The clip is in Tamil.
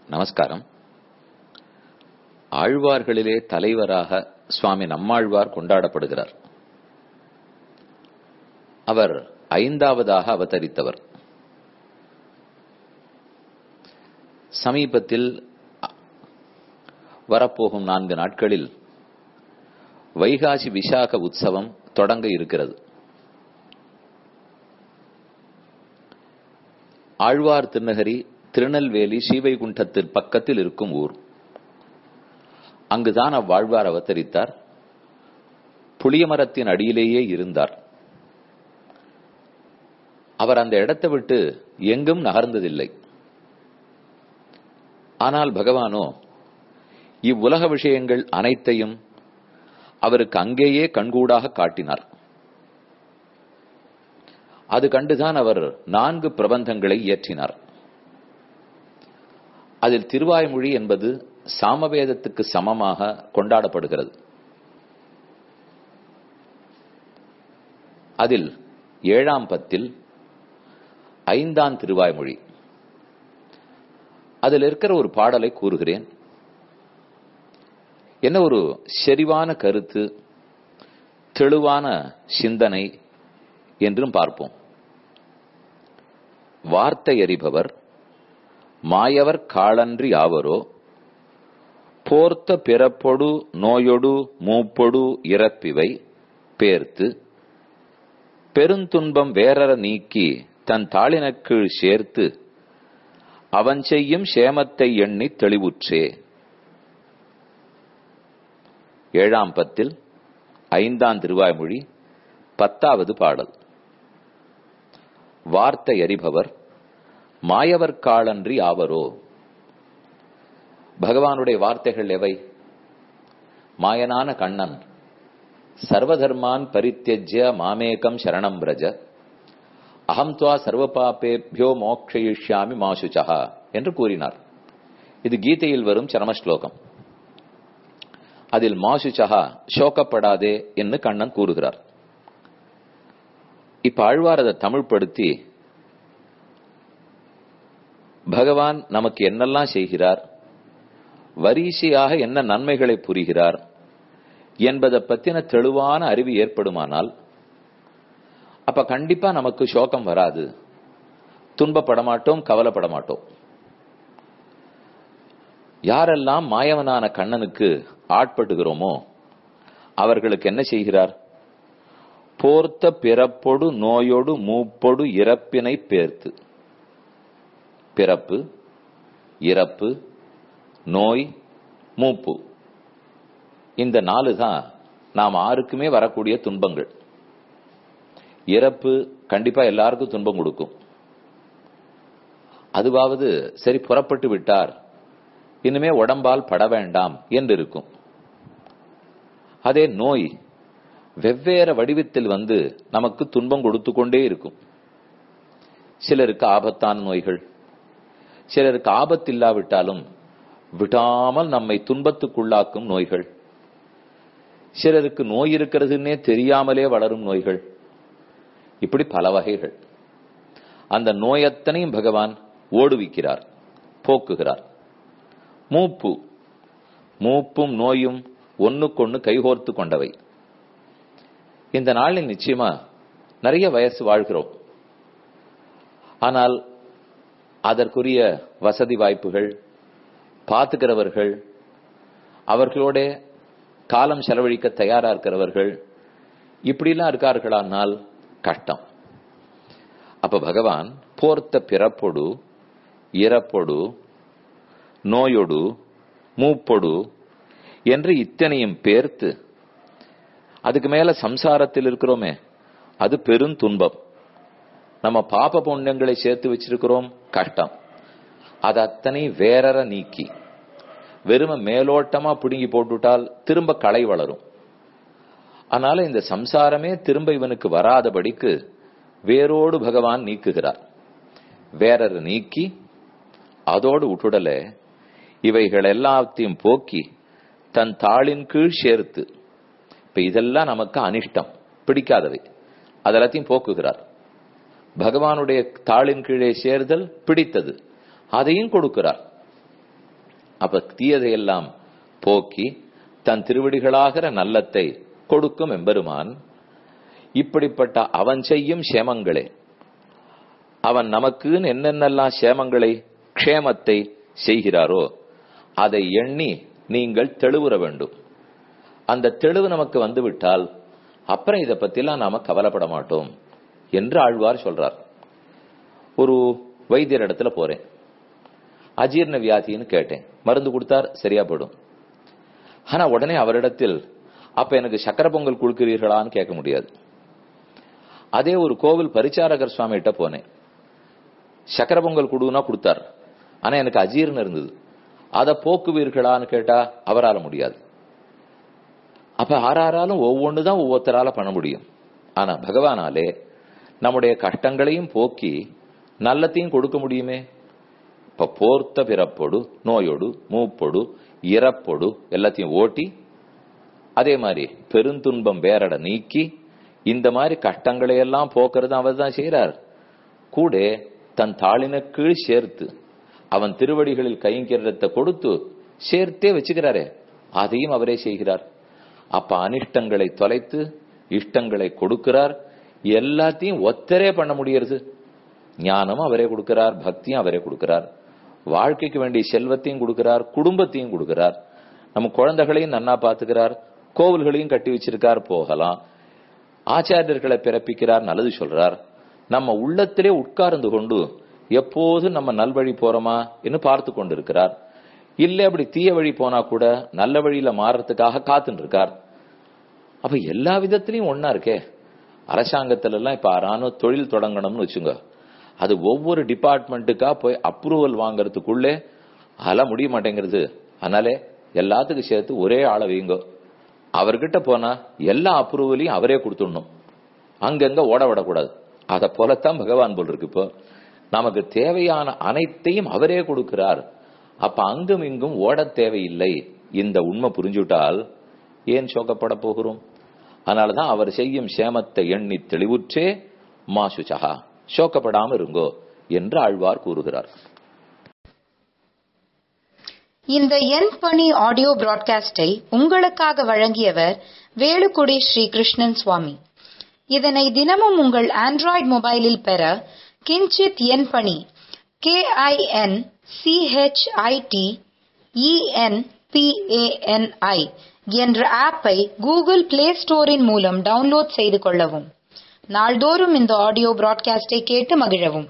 நமஸ்காரம் ஆழ்வார்களிலே தலைவராக சுவாமி நம்மாழ்வார் கொண்டாடப்படுகிறார் அவர் ஐந்தாவதாக அவதரித்தவர் சமீபத்தில் வரப்போகும் நான்கு நாட்களில் வைகாசி விசாக உற்சவம் தொடங்க இருக்கிறது ஆழ்வார் திருநகரி திருநெல்வேலி ஸ்ரீவைகுண்டத்தின் பக்கத்தில் இருக்கும் ஊர் அங்குதான் அவ்வாழ்வார் அவதரித்தார் புளியமரத்தின் அடியிலேயே இருந்தார் அவர் அந்த இடத்தை விட்டு எங்கும் நகர்ந்ததில்லை ஆனால் பகவானோ இவ்வுலக விஷயங்கள் அனைத்தையும் அவருக்கு அங்கேயே கண்கூடாக காட்டினார் அது கண்டுதான் அவர் நான்கு பிரபந்தங்களை இயற்றினார் அதில் திருவாய்மொழி என்பது சாமவேதத்துக்கு சமமாக கொண்டாடப்படுகிறது அதில் ஏழாம் பத்தில் ஐந்தாம் திருவாய்மொழி அதில் இருக்கிற ஒரு பாடலை கூறுகிறேன் என்ன ஒரு செறிவான கருத்து தெளிவான சிந்தனை என்றும் பார்ப்போம் வார்த்தை அறிபவர் மாயவர் காளன்றி ஆவரோ போர்த்த பிறப்பொடு நோயொடு மூப்பொடு இறப்பிவை பேர்த்து பெருந்துன்பம் வேறற நீக்கி தன் தாளினக்கீழ் சேர்த்து அவன் செய்யும் சேமத்தை எண்ணி தெளிவுற்றே ஏழாம் பத்தில் ஐந்தாம் திருவாய்மொழி பத்தாவது பாடல் வார்த்தை அறிபவர் மாயவர் காளன்றி ஆவரோ பகவானுடைய வார்த்தைகள் எவை மாயனான கண்ணன் சர்வதர்மான் பரித்தியஜ்ய மாமேகம் சரணம் பிரஜ அகம் துவா சர்வ பாப்பேபியோ மோக்ஷயிஷ்யாமி மாசுச்சா என்று கூறினார் இது கீதையில் வரும் சரமஸ்லோகம் அதில் மாசுச்சகா சோக்கப்படாதே என்று கண்ணன் கூறுகிறார் இப்ப ஆழ்வார் அதை தமிழ்படுத்தி பகவான் நமக்கு என்னெல்லாம் செய்கிறார் வரிசையாக என்ன நன்மைகளை புரிகிறார் என்பதை பத்தின தெளிவான அறிவு ஏற்படுமானால் அப்ப கண்டிப்பா நமக்கு சோகம் வராது துன்பப்பட மாட்டோம் கவலைப்பட மாட்டோம் யாரெல்லாம் மாயவனான கண்ணனுக்கு ஆட்பட்டுகிறோமோ அவர்களுக்கு என்ன செய்கிறார் போர்த்த பிறப்பொடு நோயோடு மூப்பொடு இறப்பினை பேர்த்து பிறப்பு இறப்பு நோய் மூப்பு இந்த நாலு தான் நாம் ஆருக்குமே வரக்கூடிய துன்பங்கள் இறப்பு கண்டிப்பா எல்லாருக்கும் துன்பம் கொடுக்கும் அதுவாவது சரி புறப்பட்டு விட்டார் இனிமே உடம்பால் பட வேண்டாம் என்று இருக்கும் அதே நோய் வெவ்வேறு வடிவத்தில் வந்து நமக்கு துன்பம் கொடுத்து கொண்டே இருக்கும் சிலருக்கு ஆபத்தான நோய்கள் சிலருக்கு ஆபத்து இல்லாவிட்டாலும் விடாமல் நம்மை துன்பத்துக்குள்ளாக்கும் நோய்கள் சிலருக்கு நோய் இருக்கிறதுன்னே தெரியாமலே வளரும் நோய்கள் இப்படி பல வகைகள் அந்த நோயத்தனையும் பகவான் ஓடுவிக்கிறார் போக்குகிறார் மூப்பு மூப்பும் நோயும் ஒன்னுக்கொன்னு கைகோர்த்து கொண்டவை இந்த நாளில் நிச்சயமா நிறைய வயசு வாழ்கிறோம் ஆனால் அதற்குரிய வசதி வாய்ப்புகள் பார்த்துக்கிறவர்கள் அவர்களோட காலம் செலவழிக்க தயாரா இருக்கிறவர்கள் இப்படிலாம் இருக்கார்களானால் கஷ்டம் அப்ப பகவான் போர்த்த பிறப்பொடு இறப்பொடு நோயொடு மூப்பொடு என்று இத்தனையும் பேர்த்து அதுக்கு மேல சம்சாரத்தில் இருக்கிறோமே அது பெரும் துன்பம் நம்ம பாப புண்ணியங்களை சேர்த்து வச்சிருக்கிறோம் கஷ்டம் அது அத்தனை வேறற நீக்கி வெறும மேலோட்டமா பிடுங்கி போட்டுட்டால் திரும்ப களை வளரும் அதனால இந்த சம்சாரமே திரும்ப இவனுக்கு வராதபடிக்கு வேரோடு பகவான் நீக்குகிறார் வேறற நீக்கி அதோடு விட்டுடல இவைகள் எல்லாத்தையும் போக்கி தன் தாளின் கீழ் சேர்த்து இப்ப இதெல்லாம் நமக்கு அனிஷ்டம் பிடிக்காதவை அதெல்லாத்தையும் போக்குகிறார் பகவானுடைய தாளின் கீழே சேர்தல் பிடித்தது அதையும் கொடுக்கிறார் அப்ப தீயதையெல்லாம் போக்கி தன் திருவடிகளாகிற நல்லத்தை கொடுக்கும் எம்பெருமான் இப்படிப்பட்ட அவன் செய்யும் சேமங்களே அவன் நமக்குன்னு என்னென்னலாம் சேமங்களை க்ஷேமத்தை செய்கிறாரோ அதை எண்ணி நீங்கள் தெளிவுற வேண்டும் அந்த தெளிவு நமக்கு வந்துவிட்டால் அப்புறம் இதை பத்திலாம் நாம கவலைப்பட மாட்டோம் என்று ஆழ்வார் சொல்றார் ஒரு வைத்தியர் இடத்துல போறேன் அஜீர்ண வியாதின்னு கேட்டேன் மருந்து கொடுத்தார் சரியா போயிடும் ஆனா உடனே அவரிடத்தில் அப்ப எனக்கு சக்கர பொங்கல் கொடுக்கிறீர்களான்னு கேட்க முடியாது அதே ஒரு கோவில் பரிச்சாரகர் சுவாமி கிட்ட போனேன் சக்கர பொங்கல் கொடுன்னா கொடுத்தார் ஆனா எனக்கு அஜீர்ணம் இருந்தது அதை போக்குவீர்களான்னு கேட்டா அவரால் முடியாது அப்ப ஆறாராலும் ஒவ்வொன்றுதான் ஒவ்வொருத்தரால பண்ண முடியும் ஆனா பகவானாலே நம்முடைய கஷ்டங்களையும் போக்கி நல்லத்தையும் கொடுக்க முடியுமே இப்ப போர்த்த பிறப்பொடு நோயொடு மூப்பொடு இறப்பொடு எல்லாத்தையும் ஓட்டி அதே மாதிரி பெருந்துன்பம் வேறட நீக்கி இந்த மாதிரி கஷ்டங்களை எல்லாம் போக்குறது அவர் தான் செய்யறார் கூட தன் தாளின கீழ் சேர்த்து அவன் திருவடிகளில் கைங்கிரத்தை கொடுத்து சேர்த்தே வச்சுக்கிறாரே அதையும் அவரே செய்கிறார் அப்ப அனிஷ்டங்களை தொலைத்து இஷ்டங்களை கொடுக்கிறார் எல்லாத்தையும் ஒத்தரே பண்ண முடியறது ஞானமும் அவரே கொடுக்கிறார் பக்தியும் அவரே கொடுக்கிறார் வாழ்க்கைக்கு வேண்டிய செல்வத்தையும் கொடுக்கிறார் குடும்பத்தையும் கொடுக்கிறார் நம்ம குழந்தைகளையும் நன்னா பாத்துக்கிறார் கோவில்களையும் கட்டி வச்சிருக்கார் போகலாம் ஆச்சாரியர்களை பிறப்பிக்கிறார் நல்லது சொல்றார் நம்ம உள்ளத்திலே உட்கார்ந்து கொண்டு எப்போது நம்ம நல்வழி போறோமா என்று பார்த்து கொண்டிருக்கிறார் இல்ல அப்படி தீய வழி போனா கூட நல்ல வழியில மாறறதுக்காக காத்துட்டு இருக்கார் அப்ப எல்லா விதத்திலையும் ஒன்னா இருக்கே அரசாங்கத்துல எல்லாம் இப்ப யாரானோ தொழில் தொடங்கணும்னு வச்சுங்க அது ஒவ்வொரு டிபார்ட்மெண்ட்டுக்கா போய் அப்ரூவல் வாங்கறதுக்குள்ளே அதெல்லாம் முடிய மாட்டேங்கிறது அதனாலே எல்லாத்துக்கும் சேர்த்து ஒரே ஆளை வைங்க அவர்கிட்ட போனா எல்லா அப்ரூவலையும் அவரே கொடுத்துடணும் அங்கங்க ஓட விடக்கூடாது அத போலத்தான் பகவான் போல் இருக்கு இப்போ நமக்கு தேவையான அனைத்தையும் அவரே கொடுக்கிறார் அப்ப அங்கும் இங்கும் ஓட தேவையில்லை இந்த உண்மை புரிஞ்சுட்டால் ஏன் சோகப்பட போகிறோம் அதனாலதான் அவர் செய்யும் சேமத்தை எண்ணி தெளிவுற்றே மாசுச்சகா சோக்கப்படாம இருங்கோ என்று ஆழ்வார் கூறுகிறார் இந்த என் பணி ஆடியோ பிராட்காஸ்டை உங்களுக்காக வழங்கியவர் வேலுக்குடி ஸ்ரீ கிருஷ்ணன் சுவாமி இதனை தினமும் உங்கள் ஆண்ட்ராய்டு மொபைலில் பெற கிஞ்சித் என் பணி கே ஐ என் சிஹெச்ஐடி இஎன்பிஏஎன்ஐ என்ற ஆப்பை கூகுள் பிளே ஸ்டோரின் மூலம் டவுன்லோட் செய்து கொள்ளவும் நாள்தோறும் இந்த ஆடியோ பிராட்காஸ்டை கேட்டு மகிழவும்